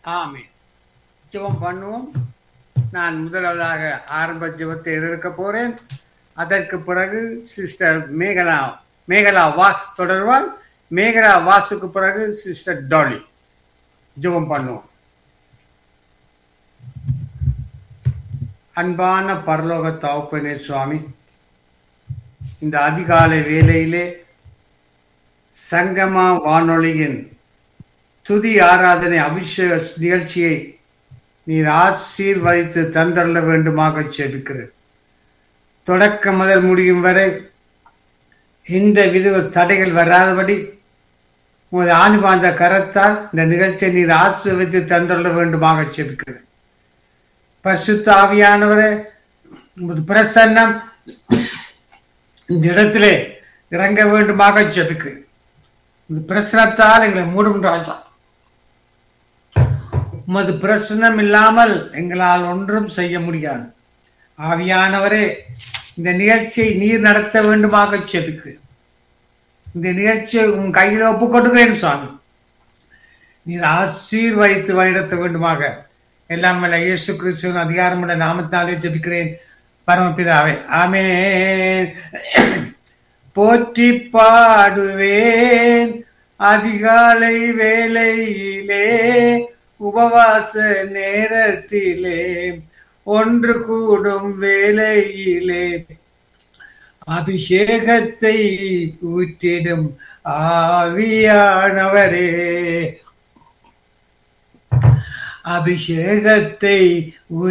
ஆமென் ஜெபம் பண்ணுவோம் நான் முதலாவதாக ஆரம்ப ஜெபத்தை எடுக்க போறேன் அதற்கு பிறகு சிஸ்டர் மேகலா மேகலா வாஸ் தொடர்வால் மேகலா வாஸுக்கு பிறகு சிஸ்டர் டாலி ஜெபம் பண்ணுவோம் அன்பான பரலோக தகப்பனே சுவாமி இந்த அதிகாலை வேளையிலே சங்கமா வானொலியின் துதி ஆராதனை அபிஷேக நிகழ்ச்சியை நீர் ஆசீர்வதித்து தந்தரல வேண்டுமாக செபிக்கிறேன் தொடக்கம் முதல் முடியும் வரை எந்த வித தடைகள் வராதபடி உமது ஆணிபாந்த கரத்தால் இந்த நிகழ்ச்சியை நீர் ஆசீர்வதித்து தந்தரல வேண்டுமாக செபிக்கிறேன் பரிசுத்த ஆவியானவரே உமது பிரசன்னம் இந்த இடத்திலே இறங்க வேண்டுமாக ஜெபிக்கிறேன் இந்த பிரசனத்தால் எங்களை மூடும் ராஜா உமது பிரசனம் இல்லாமல் எங்களால் ஒன்றும் செய்ய முடியாது ஆவியானவரே இந்த நிகழ்ச்சியை நீர் நடத்த வேண்டுமாக செபிக்கிறேன் இந்த நிகழ்ச்சியை உன் கையில் ஒப்பு கொடுக்கிறேன் சுவாமி நீர் ஆசீர்வதித்து வழிநடத்த வேண்டுமாக எல்லாம் வல்ல இயேசு கிறிஸ்துவின் அதிகாரமுள்ள நாமத்தினாலே ஜெபிக்கிறேன் பரமபிதாவே ஆமே போற்றி பாடுவேன் அதிகாலை வேளையிலே உபவாச நேரத்திலே ஒன்று கூடும் வேளையிலே அபிஷேகத்தை ஊற்றிடும் ஆவியானவரே அபிஷேகத்தை